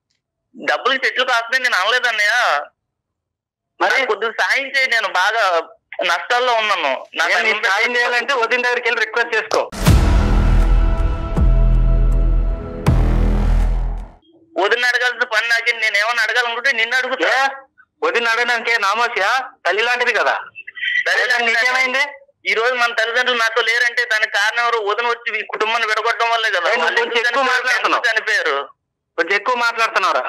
డబ్బులు చెట్లు కాస్తుంది నేను అనలేదన్నయ్య మరి మరి కొద్దిగా సాయం చేయి నేను బాగా నష్టాల్లో ఉన్నాను నాకు నేను నీకు అన్నం సాయం పెట్టి- చేయాలంటే వదిన దగ్గరికి వెళ్ళి రిక్వెస్ట్ చేసుకో వదిన అడగాల్సిన పని నాకే నేను ఏమన్నా అడగాలనుకుంటే నిన్ను అడుగుతా ఏ వదిన అడగడానికే నామోసియా తల్లి లాంటిది కదా సరే దానికి నీకేమైంది ఈ రోజు మన తల్లిదండ్రులు నాతో లేరంటే దానికి కారణం ఎవరు వదిన వచ్చి ఈ కుటుంబాన్ని విడగొట్టడం వల్లే కదా ఏ, నువ్వు వాళ్ళు కొంచెం ఎందుకు ఎక్కువ చనిపోయారు? మాట్లాడుతున్నావు. ఎందుకు చనిపోయారు కొంచెం ఎక్కువ మాట్లాడుతున్నారా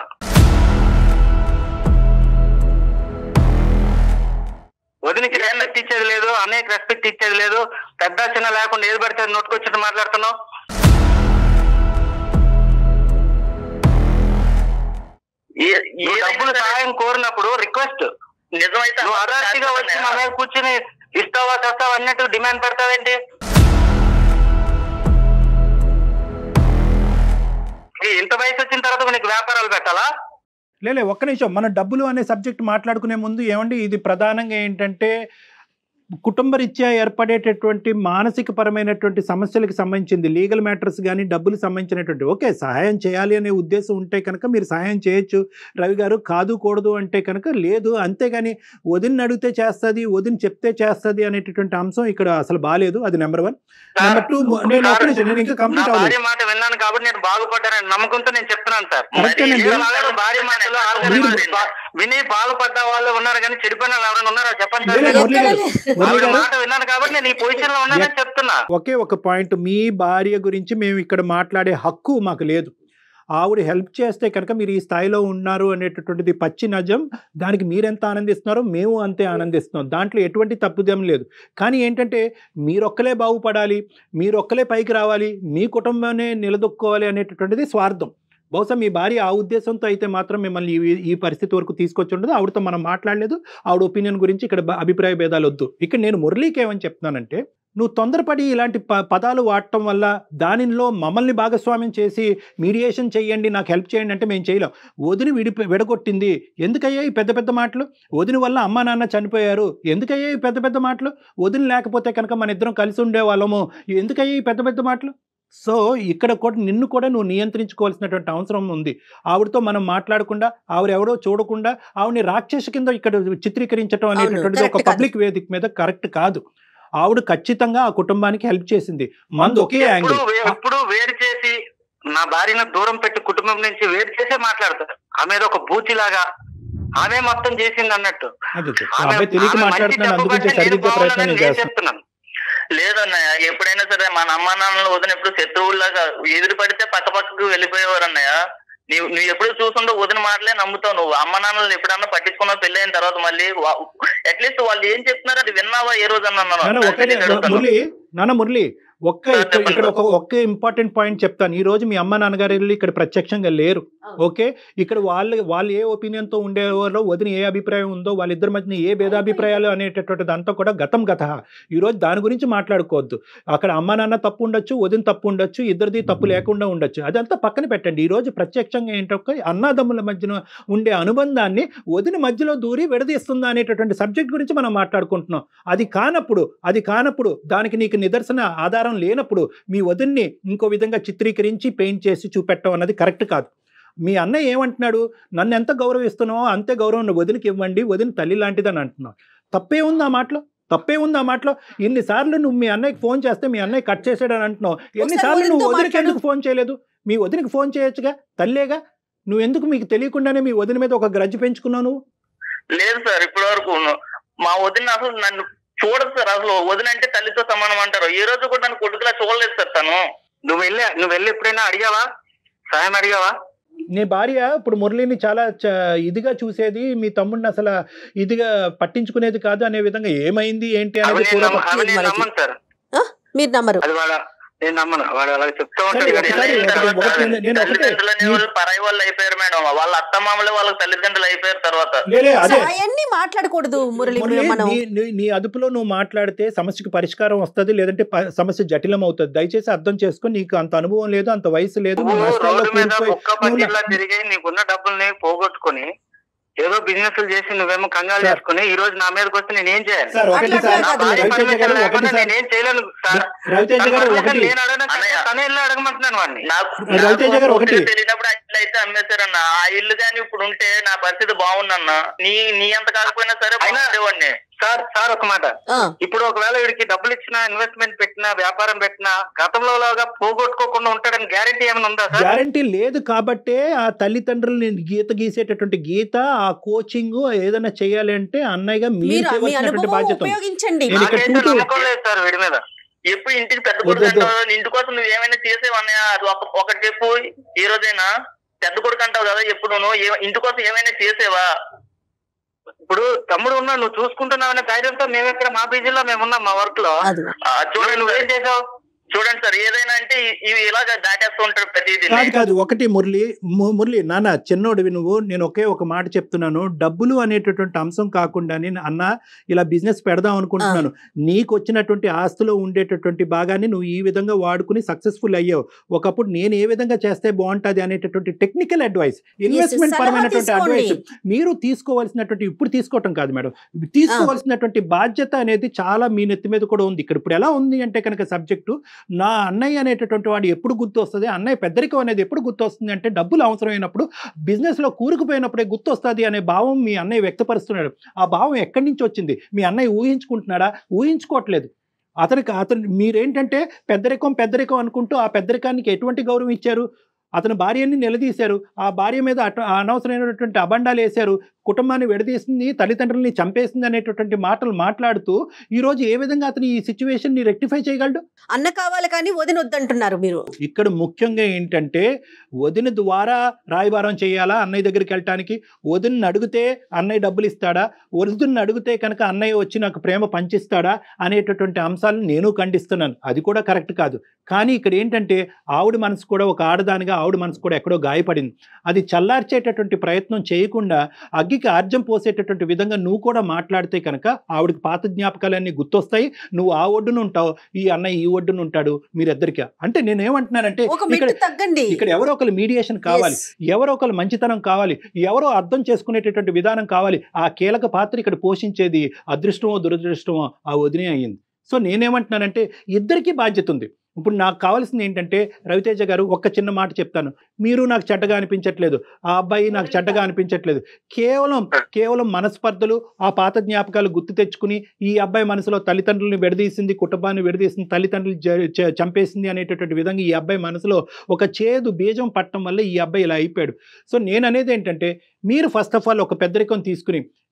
వదినికి రెస్పెక్ట్ ఇచ్చేది లేదు అన్నయ్యకి రెస్పెక్ట్ ఇచ్చేది లేదు పెద్ద చిన్న లేకుండా ఏది పడితే అది నోటుకొచ్చి మాట్లాడుతున్నావు ఏ- నువ్వు ఏదైనా డబ్బులు సరే, సహాయం కోరినప్పుడు రిక్వెస్ట్ నిజమైతే నువ్వు అదార్తిగా వచ్చి మా మీద కూర్చుని ఇస్తావా చేస్తావా అన్నట్టు డిమాండ్ పెడతావేంటి ఈ ఇంత వయసు వచ్చిన తర్వాత నీకు వ్యాపారాలు పెట్టాలా లేలే ఒక్క నిమిషం మన డబ్బులు అనే సబ్జెక్ట్ మాట్లాడుకునే ముందు ఏమండి ఇది ప్రధానంగా ఏంటంటే కుటుంబ రీత్యా ఏర్పడేటటువంటి మానసిక పరమైనటువంటి సమస్యలకు సంబంధించింది లీగల్ మ్యాటర్స్ కానీ డబ్బులు సంబంధించినటువంటి ఓకే సహాయం చేయాలి అనే ఉద్దేశం ఉంటే కనుక మీరు సహాయం చేయొచ్చు రవి గారు కాదు కూడదు అంటే కనుక లేదు అంతేగాని వదిన అడిగితే చేస్తుంది వదిన చెప్తే చేస్తుంది అనేటటువంటి అంశం ఇక్కడ అసలు బాగాలేదు అది నెంబర్ వన్ నెంబర్ టూ నేను ఒక్క నిమిషం నేను ఇంకా నా కంప్లీట్ అవ్వలేదు భార్య మాట విన్నాను కాబట్టి నేను బాగుపడ్డానని నమ్మకంతో నేను చెప్తున్నాను సార్ కరెక్టేనండి. మీరు అలాగే భార్య మాటలు ఆల్రెడీ బా- విని బాగుపడ్డ వాళ్ళు ఉన్నారు కానీ చెడిపోయిన వాళ్ళు ఎవరైనా ఉన్నారా చెప్పండి సార్ లేదు, మురళి గారు, మురళి ఆవిడ గారు మాట విన్నాను కాబట్టి నేను ఈ పొజిషన్ లో ఉన్నానని చెప్తున్నా ఒకే ఒక పాయింట్ మీ భార్య గురించి మేము ఇక్కడ మాట్లాడే హక్కు మాకు లేదు ఆవిడ హెల్ప్ చేస్తే కనుక మీరు ఈ స్థాయిలో ఉన్నారు అనేటటువంటిది పచ్చి నిజం దానికి మీరెంత ఆనందిస్తున్నారో మేము అంతే ఆనందిస్తున్నాం దాంట్లో ఎటువంటి తప్పుదేం లేదు కానీ ఏంటంటే మీరొక్కలే బాగుపడాలి మీరొక్కలే పైకి రావాలి మీ కుటుంబాన్ని నిలదొక్కోవాలి అనేటటువంటిది స్వార్థం బహుశా మీ భార్య ఆ ఉద్దేశంతో అయితే మాత్రం మిమ్మల్ని ఈ- ఈ పరిస్థితి వరకు తీసుకొచ్చి ఉండదు ఆవిడతో మనం మాట్లాడలేదు ఆవిడ ఒపీనియన్ గురించి ఇక్కడ బ- అభిప్రాయ భేదాలు వద్దు ఇక్కడ నేను మురళీకి ఏమని చెప్తున్నానంటే నువ్వు తొందరపడి ఇలాంటి ప పదాలు వాడటం వల్ల దానిలో మమ్మల్ని భాగస్వామ్యం చేసి మీడియేషన్ చేయండి నాకు హెల్ప్ చేయండి అంటే మేము చేయలేం వదిని విడి విడగొట్టింది ఎందుకయ్యా ఈ పెద్ద పెద్ద మాటలు వదిన వల్ల అమ్మా నాన్న చనిపోయారు ఎందుకయ్యా ఈ పెద్ద పెద్ద మాటలు వదిన లేకపోతే కనుక మన ఇద్దరం కలిసి ఉండేవాళ్ళము ఎందుకయ్యా ఈ పెద్ద పెద్ద మాటలు సో ఇక్కడ కూడా నిన్ను కూడా నువ్వు నియంత్రించుకోవాల్సినటువంటి అవసరం ఉంది ఆవిడతో మనం మాట్లాడకుండా ఆవిడెవడో చూడకుండా ఆవిడని రాక్షస కింద ఇక్కడ చిత్రీకరించడం అనేటటువంటిది ఒక correct కాదు. పబ్లిక్ వేదిక మీద కరెక్ట్ కాదు ఆవిడ ఖచ్చితంగా ఆ కుటుంబానికి హెల్ప్ చేసింది మంది ఒకే ఎప్పుడు యాంగిల్ వే- ఎప్పుడు వేరు చేసి నా భార్యను దూరం పెట్టి కుటుంబం నుంచి వేరు చేసే మాట్లాడతారు ఆమె ఏదో ఒక బూచిలాగా ఆమె మొత్తం చేసింది అన్నట్టు అదే అదే. ఆ ఆమె- అబ్బాయి తెలియక ఆమె మంచి మాట్లాడుతున్నాను అందుగురించి చెప్పబట్టే నేను సరిదిద్దే ప్రయత్నం బాగున్నానని నేను నేను చేస్తాను చెప్తున్నాను లేదన్నయ్య ఎప్పుడైనా సరే మన అమ్మ నాన్నలు వదిన ఎప్పుడు శత్రువుల్లాగా ఎదురు పడితే పక్క పక్కకు వెళ్ళిపోయేవారు అన్నయ్య నువ్వు నువ్వు ఎప్పుడు చూసుండో వదిన మాటలే నమ్ముతావు నువ్వు అమ్మ నాన్నలు ఎప్పుడన్నా పట్టించుకున్నావు పెళ్లి అయిన తర్వాత మళ్ళీ అట్లీస్ట్ వాళ్ళు ఏం చెప్తున్నారు అది విన్నావా ఏ రోజు నాన్న ఒకటే మురళి నాన్న మురళి ఒక్క సార్, ఇక్కడ చెప్పండి ఇక్కడ సార్. ఒక ఒక్క ఇంపార్టెంట్ పాయింట్ చెప్తాను ఈ రోజు మీ అమ్మ నాన్నగారు వెళ్ళి ఇక్కడ ప్రత్యక్షంగా లేరు ఓకే ఇక్కడ వాళ్ళు వాళ్ళు ఏ ఒపీనియన్ తో ఉండేవారో వదిన ఏ అభిప్రాయం ఉందో వాళ్ళిద్దరి మధ్యన ఏ భేదాభిప్రాయాలు అనేటటువంటిది అంతా కూడా గతం గత ఈ రోజు దాని గురించి మాట్లాడుకోవద్దు అక్కడ అమ్మ నాన్న తప్పు ఉండొచ్చు వదిన తప్పు ఉండొచ్చు ఇద్దరిది తప్పు లేకుండా ఉండొచ్చు అదంతా పక్కన పెట్టండి ఈ రోజు ప్రత్యక్షంగా ఏంటంటే అన్నదమ్ముల మధ్యన ఉండే అనుబంధాన్ని వదిన మధ్యలో దూరి విడదీస్తుందా అనేటటువంటి సబ్జెక్ట్ గురించి మనం మాట్లాడుకుంటున్నాం అది కానప్పుడు అది కానప్పుడు దానికి నీకు నిదర్శన ఆధారం లేనప్పుడు మీ వదిన్ని ఇంకో విధంగా చిత్రీకరించి పెయింట్ చేసి చూపెట్టడం అన్నది కరెక్ట్ కాదు మీ అన్నయ్య ఏమంటున్నాడు నన్ను ఎంత గౌరవిస్తున్నావో అంతే గౌరవం నువ్వు వదినకి ఇవ్వండి వదిన తల్లి లాంటిదని అంటున్నావు తప్పే ఉంది ఆ మాటలో తప్పే ఉంది ఆ మాటలో ఎన్నిసార్లు నువ్వు మీ అన్నయ్యకి ఫోన్ చేస్తే మీ అన్నయ్య కట్ చేసాడని అంటున్నావు ఎన్నిసార్లు నువ్వు వదినతో వదినకి ఎందుకు ఫోన్ చేయలేదు మీ వదినకి ఫోన్ చేయొచ్చుగా తల్లేగా నువ్వు ఎందుకు మీకు తెలియకుండానే మీ వదిన మీద ఒక గ్రజ్జు పెంచుకున్నావు నువ్వు లేదు సార్ ఇప్పటి వరకు మా వదిన అసలు నన్ను చూడదు సార్ అసలు వదిన అంటే తల్లితో సమానం అంటారు ఈ రోజు కూడా నన్ను కొడుకులా చూడలేదు సార్ తను నువ్వు వెళ్ళి నువ్వు వెళ్ళి ఎప్పుడైనా అడిగావా సాయం అడిగావా నీ భార్య ఇప్పుడు మురళిని చాలా చ- ఇదిగా చూసేది మీ తమ్ముడిని అసలు ఇదిగా పట్టించుకునేది కాదు అనే విధంగా ఏమైంది ఏంటి అవి అనేది నేను కూడా నమ్మ- అవి నేను మనకి. నమ్మను సార్ మీరు నమ్మరు అది వాడ నేను నమ్మను వాడు అలా చెప్తా ఉంటాడు సరే, కానీ ఒకసారి పెళ్ళైన ఒకటి- తర్వాత ఒకటి నేను ఒకటే- తల్లిదండ్రులు అనేవాళ్ళు పరాయి వాళ్ళు అయిపోయారు మేడం వాళ్ళ అత్త మామలే వాళ్ళకి తల్లిదండ్రులు అయిపోయారు తర్వాత లేలే అదే అవన్నీ మాట్లాడకూడదు మురళి మురళి, మనం నీ- నీ- నీ అదుపులో నువ్వు మాట్లాడితే సమస్యకు పరిష్కారం వస్తుంది లేదంటే ప- సమస్య జటిలం అవుతుంది దయచేసి అర్థం చేసుకొని నీకు అంత అనుభవం లేదు అంత వయసు లేదు నువ్వు నువ్వు నష్టాల్లో రోడ్డు మీద కూరుకుపోయి- కుక్క నువ్వు పట్టిలా నా- తిరిగి నీకున్న డబ్బుల్ని పోగొట్టుకొని ఏదో బిజినెస్ చేసి నువ్వేమో కంగారు సార్. చేసుకుని ఈ రోజు నా మీదకి వస్తే నేను ఏం చేయాలి సార్ ఒకటి అట్లా సార్ నా కాదు. భార్య రవితేజ పర్మిషన్ గారు ఒకటి లేకుండా సార్ నేనేం చేయలేను సార్ రవితేజ తన గారు పర్మిషన్ ఒకటి నేను అడగను కానీ అన్నయ్య. తనే వెళ్ళి అడగమంటున్నాను వాడిని నాకు రవితేజ నాకు గారు ఒకటి. పూర్తిగా తెలియనప్పుడు ఆ ఇల్లు అయితే అమ్మేశారన్న ఆ ఇల్లు కానీ ఇప్పుడు ఉంటే నా పరిస్థితి బాగుందన్న నీ నీ అంత కాకపోయినా సరే అయినా- బాగుండేవాడిని సార్ సార్ ఒక మాట ఆ, ఇప్పుడు ఒకవేళ వీడికి డబ్బులు ఇచ్చినా ఇన్వెస్ట్మెంట్ పెట్టినా వ్యాపారం పెట్టినా గతంలో లాగా పోగొట్టుకోకుండా ఉంటాడని గ్యారెంటీ ఏమైనా ఉందా సార్ గ్యారంటీ లేదు కాబట్టే ఆ తల్లిదండ్రులని గీత గీసేటటువంటి గీత ఆ కోచింగ్ ఏదైనా చేయాలి అంటే అన్నయ్యగా మీరు మీరు మీ చేయవలసినటువంటి అనుభవం బాధ్యత ఉంది. ఉపయోగించండి నేను ఇక్కడ నాకైతే టూ- నమ్మకం లేదు సార్ వీడి మీద ఎప్పుడు ఇంటికి పెద్ద వద్దు, కొడుకు వద్దు. అంటావు ఇంటి కోసం నువ్వు ఏమైనా చేసేవన్నయ్య అది ఒక ఒకటి చెప్పు ఈ రోజైనా పెద్ద కొడుకు అంటావు కదా ఎప్పుడు నువ్వు ఏ- ఇంటి కోసం ఏమైనా చేసేవా ఇప్పుడు తమ్ముడు ఉన్నా నువ్వు చూసుకుంటున్నావనే ధైర్యంతో మేము ఇక్కడ మా బీజీలో మేము ఉన్నాం మా వర్క్ లో అది ఆ, చూడండి చూడండి నువ్వేం చేసావు చూడండి సార్ ఏదైనా అంటే ఇ- ఇవి ఇలాగ దాటేస్తూ ఉంటాడు ప్రతిదీ కాదు కాదు ఒకటి మురళి ము- మురళి నాన్న చిన్నోడివి నువ్వు నేను ఒకే ఒక మాట చెప్తున్నాను డబ్బులు అనేటటువంటి అంశం కాకుండా నేను అన్న ఇలా బిజినెస్ పెడదాం అనుకుంటున్నాను నీకు వచ్చినటువంటి ఆస్తిలో ఉండేటటువంటి భాగాన్ని నువ్వు ఈ విధంగా వాడుకుని సక్సెస్ఫుల్ అయ్యావు ఒకప్పుడు నేను ఏ విధంగా చేస్తే బాగుంటుంది అనేటటువంటి టెక్నికల్ అడ్వైస్ ఇన్వెస్ట్మెంట్ సలహా పరమైనటువంటి తీసుకోండి. అడ్వైస్ మీరు తీసుకోవాల్సినటువంటి ఇప్పుడు తీసుకోవటం కాదు మేడం తీసుకోవాల్సినటువంటి బాధ్యత అనేది చాలా మీ నెత్తి మీద కూడా ఉంది ఇక్కడ ఇప్పుడు ఎలా ఉంది అంటే కనుక సబ్జెక్టు నా అన్నయ్య అనేటటువంటి వాడు ఎప్పుడు గుర్తొస్తుంది అన్నయ్య పెద్దరికం అనేది ఎప్పుడు గుర్తొస్తుంది అంటే డబ్బులు అవసరమైనప్పుడు బిజినెస్లో కూరుకుపోయినప్పుడే గుర్తొస్తుంది అనే భావం మీ అన్నయ్య వ్యక్తపరుస్తున్నాడు ఆ భావం ఎక్కడి నుంచి వచ్చింది మీ అన్నయ్య ఊహించుకుంటున్నాడా ఊహించుకోవట్లేదు అతనికి అతను మీరేంటంటే పెద్దరికం పెద్దరికం అనుకుంటూ ఆ పెద్దరికానికి ఎటువంటి గౌరవం ఇచ్చారు అతని భార్యని నిలదీశారు ఆ భార్య మీద అట అనవసరమైనటువంటి అబండాలు వేశారు కుటుంబాన్ని విడదీసింది తల్లిదండ్రుల్ని చంపేసింది అనేటటువంటి మాటలు మాట్లాడుతూ ఈ రోజు ఏ విధంగా అతను ఈ సిచ్యువేషన్ ని రెక్టిఫై చేయగలడు అన్న కావాలి కానీ వదిన వద్దంటున్నారు మీరు ఇక్కడ ముఖ్యంగా ఏంటంటే వదిన ద్వారా రాయబారం చేయాలా అన్నయ్య దగ్గరికి వెళ్ళటానికి వదిన అడిగితే అన్నయ్య డబ్బులు ఇస్తాడా వదిన అడిగితే కనుక అన్నయ్య వచ్చి నాకు ప్రేమ పంచిస్తాడా అనేటటువంటి అంశాలను నేను ఖండిస్తున్నాను అది కూడా కరెక్ట్ కాదు కానీ ఇక్కడ ఏంటంటే ఆవిడ మనసు కూడా ఒక ఆడదానిగా ఆవిడ మనసు కూడా ఎక్కడో గాయపడింది అది చల్లార్చేటటువంటి ప్రయత్నం చేయకుండా అగ్గికి ఆర్జం పోసేటటువంటి విధంగా నువ్వు కూడా మాట్లాడితే కనుక ఆవిడకి పాత జ్ఞాపకాలన్నీ గుర్తొస్తాయి నువ్వు ఆ ఒడ్డున ఉంటావు ఈ అన్నయ్య ఈ ఒడ్డున ఉంటాడు మీరిద్దరికి అంటే నేను ఏమంటున్నానంటే ఒక ఇక్కడ మెట్టు తగ్గండి ఇక్కడ ఎవరో ఒకరు మీడియేషన్ కావాలి Yes. ఎవరో ఒకరు మంచితనం కావాలి ఎవరో అర్థం చేసుకునేటటువంటి విధానం కావాలి ఆ కీలక పాత్ర ఇక్కడ పోషించేది అదృష్టమో దురదృష్టమో ఆ వదినే అయ్యింది సో నేనేమంటున్నానంటే ఇద్దరికీ బాధ్యత ఉంది ఇప్పుడు నాకు కావాల్సింది ఏంటంటే రవితేజ గారు ఒక్క చిన్న మాట చెప్తాను మీరు నాకు చెడ్డగా అనిపించట్లేదు ఆ అబ్బాయి నాకు చెడ్డగా అనిపించట్లేదు కేవలం కేవలం మనస్పర్ధలు ఆ పాత జ్ఞాపకాలు గుర్తు తెచ్చుకుని ఈ అబ్బాయి మనసులో తల్లిదండ్రులను విడదీసింది కుటుంబాన్ని విడదీసింది తల్లిదండ్రులు జ- చ- చంపేసింది అనేటటువంటి విధంగా ఈ అబ్బాయి మనసులో ఒక చేదు బీజం పట్టడం వల్ల ఈ అబ్బాయి ఇలా అయిపోయాడు సో నేను అనేది ఏంటంటే మీరు ఫస్ట్ ఆఫ్ ఆల్ ఒక పెద్దరికం తీసుకుని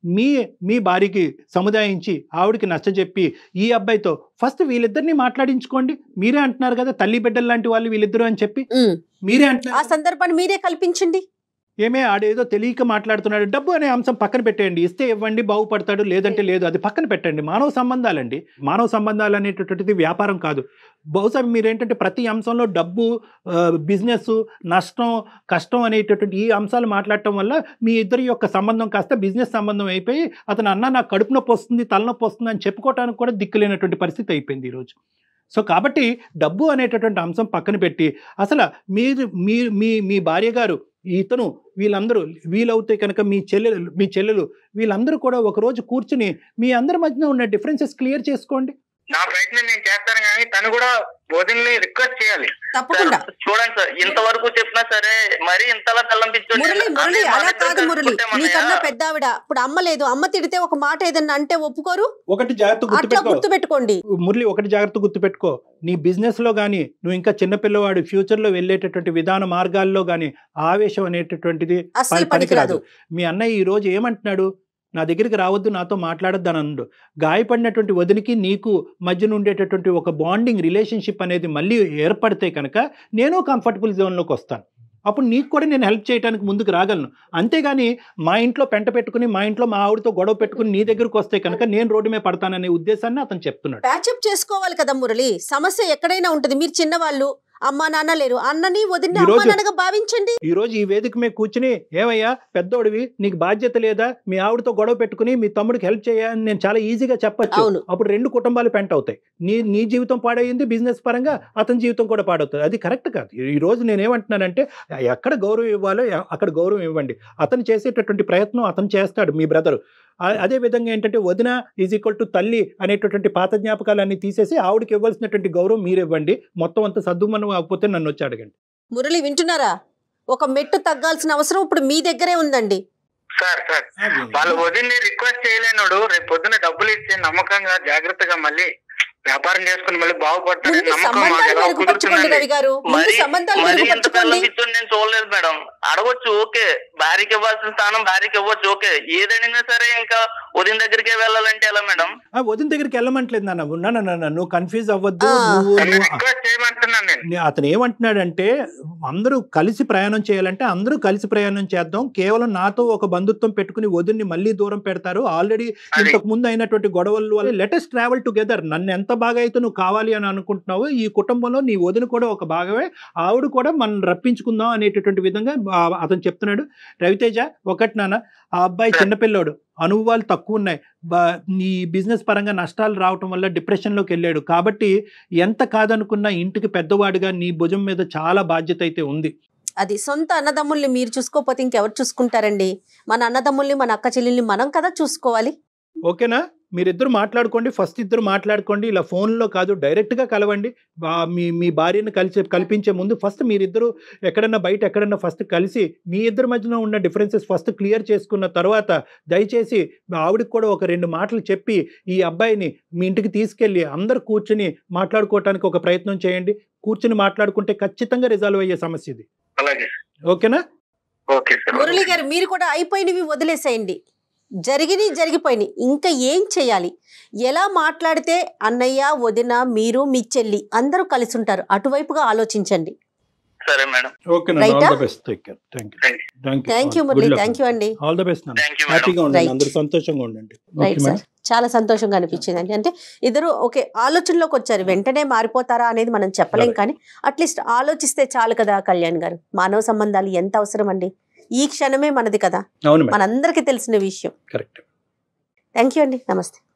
మీ మీ భార్యకి సముదాయించి ఆవిడకి నచ్చజెప్పి ఈ అబ్బాయితో ఫస్ట్ వీళ్ళిద్దరిని మాట్లాడించుకోండి మీరే అంటున్నారు కదా తల్లి బిడ్డలు లాంటి వాళ్ళు వీళ్ళిద్దరు అని చెప్పి ఉమ్. మీరే ఆ అంటున్నారు సందర్భాన్ని మీరే కల్పించండి ఏమే ఆడేదో తెలియక మాట్లాడుతున్నాడు డబ్బు అనే అంశం పక్కన పెట్టేయండి ఇస్తే ఇవ్వండి బాగుపడతాడు లేదంటే లేదు అది పక్కన పెట్టండి మానవ సంబంధాలండి మానవ సంబంధాలు అనేటటువంటిది వ్యాపారం కాదు బహుశా మీరేంటంటే ప్రతి అంశంలో డబ్బు బిజినెస్ నష్టం కష్టం అనేటటువంటి ఈ అంశాలు మాట్లాడటం వల్ల మీ ఇద్దరి యొక్క సంబంధం కాస్త బిజినెస్ సంబంధం అయిపోయి అతను అన్న నాకు కడుపు నొప్పి వస్తుంది తలనొప్పి వస్తుంది అని చెప్పుకోవడానికి కూడా దిక్కులేనటువంటి పరిస్థితి అయిపోయింది ఈరోజు సో కాబట్టి డబ్బు అనేటటువంటి అంశం పక్కన పెట్టి అసలు మీరు మీ మీ మీ భార్య గారు ఇతను వీళ్ళందరూ వీలవుతే కనుక మీ చెల్లెలు మీ చెల్లెలు వీళ్ళందరూ కూడా ఒకరోజు కూర్చుని మీ అందరి మధ్యన ఉన్న డిఫరెన్సెస్ క్లియర్ చేసుకోండి నా ప్రయత్నం నేను చేస్తాను కానీ తను కూడా వదిలిని రిక్వెస్ట్ చేయాలి తప్పకుండా సార్, చూడండి సార్ ఇంతవరకు చెప్పినా సరే మరి ఇంతలా తల్లంపించండి మురళి మురళి అలా కాదు మురళి నీకన్నా పెద్ద ఆవిడ ఇప్పుడు అమ్మ లేదు అమ్మ తిడితే ఒక మాట ఏదన్నా అంటే ఒప్పుకోరు ఒకటి జాగ్రత్త అట్లా గుర్తుపెట్టుకో గుర్తు పెట్టుకోండి మురళి ఒకటి జాగ్రత్త గుర్తుపెట్టుకో నీ బిజినెస్లో కానీ నువ్వు ఇంకా చిన్నపిల్లవాడు ఫ్యూచర్లో వెళ్ళేటటువంటి విధాన మార్గాల్లో కానీ ఆవేశం అనేటటువంటిది అస్సలు పని- పనికిరాదు మీ అన్నయ్య ఈ రోజు ఏమంటున్నాడు నా దగ్గరికి రావద్దు నాతో మాట్లాడొద్దు అని అన్నాడు గాయపడినటువంటి వదిలికి నీకు మధ్యన ఉండేటటువంటి ఒక బాండింగ్ రిలేషన్షిప్ అనేది మళ్ళీ ఏర్పడితే కనుక నేను కంఫర్టబుల్ జోన్లోకి వస్తాను అప్పుడు నీకు కూడా నేను హెల్ప్ చేయడానికి ముందుకు రాగలను అంతేగాని మా ఇంట్లో పెంట పెట్టుకుని మా ఇంట్లో మా ఆవిడతో గొడవ పెట్టుకుని నీ దగ్గరకు వస్తే కనుక నేను రోడ్డు మీద పడతాననే ఉద్దేశాన్ని అతను చెప్తున్నాడు ప్యాచప్ చేసుకోవాలి కదా మురళి సమస్య ఎక్కడైనా ఉంటుంది మీరు చిన్నవాళ్ళు అమ్మా నాన్న లేరు అన్నని వదిన ఈ రోజు- అమ్మా నాన్నగా భావించండి ఈ రోజు ఈ వేదిక మీద కూర్చుని ఏమయ్యా పెద్దోడివి నీకు బాధ్యత లేదా మీ ఆవిడతో గొడవ పెట్టుకుని మీ తమ్ముడికి హెల్ప్ చేయని నేను చాలా ఈజీగా చెప్పొచ్చు అవును. అప్పుడు రెండు కుటుంబాలు పెంట అవుతాయి నీ నీ జీవితం పాడైంది బిజినెస్ పరంగా అతని జీవితం కూడా పాడవుతుంది అది కరెక్ట్ కాదు ఈ రోజు నేను ఏమంటున్నానంటే ఎక్కడ గౌరవం ఇవ్వాలో ఎ- అక్కడ గౌరవం ఇవ్వండి అతను చేసేటటువంటి ప్రయత్నం అతను చేస్తాడు మీ బ్రదర్ అదే విధంగా ఏంటంటే వదిన ఈజ్ ఈక్వల్ టు తల్లి అనేటటువంటి పాత జ్ఞాపకాలన్నీ తీసేసి ఆవిడకి ఇవ్వాల్సినటువంటి గౌరవం మీరు ఇవ్వండి మొత్తం అంతా సద్దుమనం అవ్వకపోతే నన్ను వచ్చి అడగండి మురళి వింటున్నారా ఒక మెట్టు తగ్గాల్సిన అవసరం ఇప్పుడు మీ దగ్గరే ఉందండి సార్ సార్ వాళ్ళు వదిలిని రిక్వెస్ట్ చేయలేనోడు రేపు పొద్దున డబ్బులు ఇచ్చి నమ్మకంగా జాగ్రత్తగా మళ్ళీ వ్యాపారం చేసుకుని మళ్ళీ బాగుపడతాడని ముందు నమ్మకం మాకు సంబంధాలు ఎలా మెరుగుపరచుకోండి కుదురుతుందండి రవి గారు ముందు మరి సంబంధాలు మరి ఇంత మెరుగుపరచుకోండి తల్లంపించండి నేను చూడలేదు మేడం అడగొచ్చు ఓకే భార్యకి ఇవ్వాల్సిన స్థానం భార్యకి ఇవ్వచ్చు ఓకే ఏదైనా సరే ఇంకా ఉదయం దగ్గరికే వెళ్ళాలంటే ఎలా మేడం ఆ వదిన దగ్గరికి వెళ్ళమంటలేదు నాన్న ఉన్నా నాన్న నువ్వు కన్ఫ్యూజ్ అవ్వద్దు ఆ. నువ్వు తను నువ్వు రిక్వెస్ట్ చేయమంటున్నాను నేను నే- అతను ఏమంటున్నాడంటే అందరూ కలిసి ప్రయాణం చేయాలంటే అందరూ కలిసి ప్రయాణం చేద్దాం కేవలం నాతో ఒక బంధుత్వం పెట్టుకుని వదిన్ని మళ్ళీ దూరం పెడతారు ఆల్రెడీ అది. ఇంతకు ముందు అయినటువంటి గొడవల వల్ల లెటెస్ట్ ట్రావెల్ టుగెదర్ నన్ను ఎంత బాగా అయితే నువ్వు కావాలి అని అనుకుంటున్నావో ఈ కుటుంబంలో నీ వదిన కూడా ఒక భాగమే ఆవిడ కూడా మనం రప్పించుకుందాం అనేటటువంటి విధంగా ఆ, అతను చెప్తున్నాడు రవితేజ ఒకటి నాన్న ఆ అబ్బాయి చిన్నపిల్లోడు అనుభవాలు తక్కువ ఉన్నాయి బా- నీ బిజినెస్ పరంగా నష్టాలు రావటం వల్ల డిప్రెషన్లోకి వెళ్ళాడు కాబట్టి ఎంత కాదనుకున్నా ఇంటికి పెద్దవాడిగా నీ భుజం మీద చాలా బాధ్యత అయితే ఉంది అది సొంత అన్నదమ్ముల్ని మీరు చూసుకోకపోతే ఇంకెవరు చూసుకుంటారండి మన అన్నదమ్ముల్ని మన అక్క చెల్లెల్ని మనం కదా చూసుకోవాలి ఓకేనా మీరిద్దరు మాట్లాడుకోండి ఫస్ట్ ఇద్దరు మాట్లాడుకోండి ఇలా ఫోన్లో కాదు డైరెక్ట్గా కలవండి బా- మీ మీ భార్యను కలిసి కల్పించే ముందు ఫస్ట్ మీరిద్దరు ఎక్కడన్నా బయట ఎక్కడన్నా ఫస్ట్ కలిసి మీ ఇద్దరి మధ్యన ఉన్న డిఫరెన్సెస్ ఫస్ట్ క్లియర్ చేసుకున్న తర్వాత దయచేసి ఆవిడకి కూడా ఒక రెండు మాటలు చెప్పి ఈ అబ్బాయిని మీ ఇంటికి తీసుకెళ్ళి అందరు కూర్చుని మాట్లాడుకోవటానికి ఒక ప్రయత్నం చేయండి కూర్చుని మాట్లాడుకుంటే ఖచ్చితంగా రిజాల్వ్ అయ్యే సమస్య ఇది అలాగే ఓకేనా ఓకే సార్ మురళి గారు మీరు కూడా అయిపోయినవి వదిలేసేయండి జరిగినవి జరిగిపోయినాయి ఇంకా ఏం చేయాలి ఎలా మాట్లాడితే అన్నయ్య వదిన మీరు మీ చెల్లి అందరూ కలిసి ఉంటారు అటువైపుగా ఆలోచించండి సరే మేడం ఓకే Right ఆల్ ఆ? The best take care thank you thank you Murali thank you అండి all the best thank you madam హ్యాపీగా ఉండండి Right. అందరూ సంతోషంగా ఉండండి రైట్ ఓకే సార్ చాలా సంతోషంగా అనిపించింది అండి అంటే ఇద్దరు ఓకే ఆలోచనలోకి వచ్చారు వెంటనే మారిపోతారా అనేది మనం చెప్పలేం Correct. కానీ అట్లీస్ట్ ఆలోచిస్తే చాలు కదా కళ్యాణ్ గారు మానవ సంబంధాలు ఎంత అవసరం అండి ఈ క్షణమే మనది కదా అవును మేడం మనందరికీ తెలిసిన విషయం కరెక్ట్ థ్యాంక్ యూ అండి నమస్తే